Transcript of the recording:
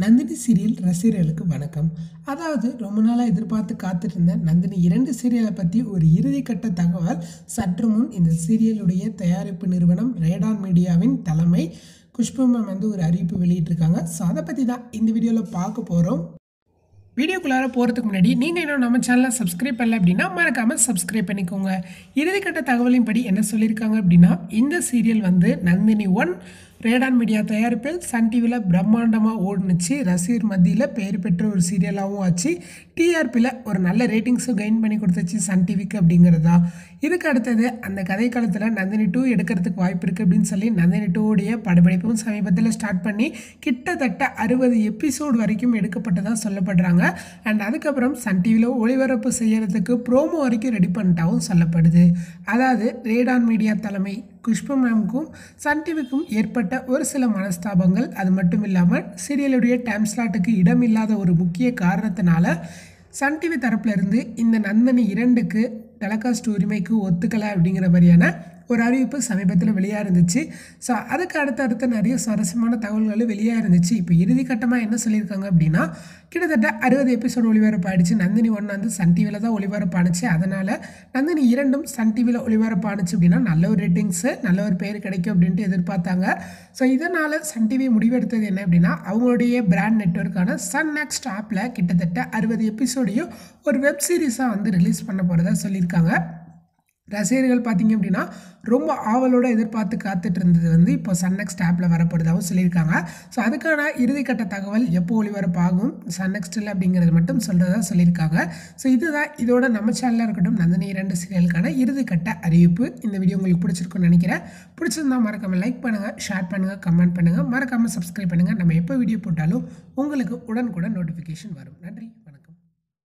Nandini serial ரசிகர்களுக்கு வணக்கம் அதாவது ரொம்ப நாளாக எதிர்பார்த்து காத்துட்டு இருந்த நந்தினி இரண்டு சீரியலை பற்றி ஒரு இறுதிக்கட்ட தகவல் சற்று முன் இந்த சீரியலுடைய தயாரிப்பு நிறுவனம் ரேடான் மீடியாவின் தலைமை குஷ்பு மேம் வந்து ஒரு அறிவிப்பு வெளியிட்டிருக்காங்க ஸோ அதை பற்றி தான் இந்த வீடியோவில் பார்க்க போகிறோம் வீடியோக்குள்ளார போகிறதுக்கு முன்னாடி நீங்கள் இன்னும் நம்ம சேனலை சப்ஸ்கிரைப் பண்ணல அப்படின்னா மறக்காமல் சப்ஸ்கிரைப் பண்ணிக்கோங்க இறுதிக்கட்ட தகவலின் படி என்ன சொல்லியிருக்காங்க அப்படின்னா இந்த சீரியல் வந்து நந்தினி ஒன் ரேடான் மீடியா தயாரிப்பில் சன் டிவியில் பிரம்மாண்டமாக ஓடுனுச்சு ரசிகர் மத்தியில் பெயர் பெற்ற ஒரு சீரியலாகவும் ஆச்சு டிஆர்பியில் ஒரு நல்ல ரேட்டிங்ஸும் கெயின் பண்ணி கொடுத்துச்சு சன் டிவிக்கு அப்படிங்கிறது தான் இதுக்கு அடுத்தது அந்த கதை காலத்தில் நந்தினி டூ எடுக்கிறதுக்கு வாய்ப்பு இருக்குது அப்படின்னு சொல்லி நந்தினி டூவுடைய படப்பிடிப்பும் சமீபத்தில் ஸ்டார்ட் பண்ணி கிட்டத்தட்ட அறுபது எபிசோடு வரைக்கும் எடுக்கப்பட்டதாக சொல்லப்படுறாங்க அண்ட் அதுக்கப்புறம் சன் டிவியில் ஒளிபரப்பு செய்யறதுக்கு ப்ரோமோ வரைக்கும் ரெடி பண்ணிட்டாவும் சொல்லப்படுது அதாவது ரேடான் மீடியா தலைமை குஷ்பு மேம்க்கும் சன் டிவிக்கும் ஏற்பட்ட ஒரு சில மனஸ்தாபங்கள் அது மட்டும் இல்லாமல் சீரியலுடைய டைம் ஸ்லாட்டுக்கு இடம் இல்லாத ஒரு முக்கிய காரணத்தினால சன் டிவி தரப்புல இருந்து இந்த நந்தனி இரண்டுக்கு டெலகாஸ்ட் உரிமைக்கு ஒத்துக்கலை அப்படிங்கிற மாதிரியான ஒரு அறிவிப்பு சமீபத்தில் வெளியாக இருந்துச்சு ஸோ அதுக்கு அடுத்து அடுத்து நிறைய சுவாரஸ்யமான தகவல்கள் வெளியாக இருந்துச்சு இப்போ இறுதி கட்டமாக என்ன சொல்லியிருக்காங்க அப்படின்னா கிட்டத்தட்ட அறுபது எபிசோடு ஒளிபரப்பாயிடுச்சு நந்தினி ஒன்று வந்து சன் டிவியில் தான் ஒளிபரப்பானுச்சு அதனால் நந்தினி இரண்டும் சன் டிவியில் ஒளிபரப்பானுச்சு அப்படின்னா நல்ல ஒரு ரேட்டிங்ஸு நல்ல ஒரு பேர் கிடைக்கும் அப்படின்ட்டு எதிர்பார்த்தாங்க ஸோ இதனால் சன் டிவி முடிவெடுத்தது என்ன அப்படின்னா அவங்களுடைய பிராண்ட் நெட்ஒர்க்கான சன் நெக்ஸ்ட் ஆப்பில் கிட்டத்தட்ட அறுபது எபிசோடையும் ஒரு வெப் சீரிஸாக வந்து ரிலீஸ் பண்ண போகிறதா சொல்லியிருக்காங்க ரசிகர்கள் பார்த்தீங்க அப்படின்னா ரொம்ப ஆவலோட எதிர்பார்த்து காத்துட்டு இருந்தது வந்து இப்போ சன்னெக்ஸ்ட் ஆப்பில் வரப்படுறதாகவும் சொல்லியிருக்காங்க ஸோ அதுக்கான இறுதிக்கட்ட தகவல் எப்போ ஒளிபரப்பாகும் சன்னெக்ஸ்டில் அப்படிங்கிறது மட்டும் சொல்கிறதா சொல்லியிருக்காங்க ஸோ இதுதான் இதோட நம்ம சேனலில் இருக்கட்டும் நந்தினி இரண்டு சீரியலுக்கான இறுதிக்கட்ட அறிவிப்பு இந்த வீடியோ உங்களுக்கு பிடிச்சிருக்குன்னு நினைக்கிறேன் பிடிச்சிருந்தா மறக்காமல் லைக் பண்ணுங்கள் ஷேர் பண்ணுங்கள் கமெண்ட் பண்ணுங்கள் மறக்காமல் சப்ஸ்கிரைப் பண்ணுங்கள் நம்ம எப்போ வீடியோ போட்டாலும் உங்களுக்கு உடனுக்குடன் நோட்டிஃபிகேஷன் வரும் நன்றி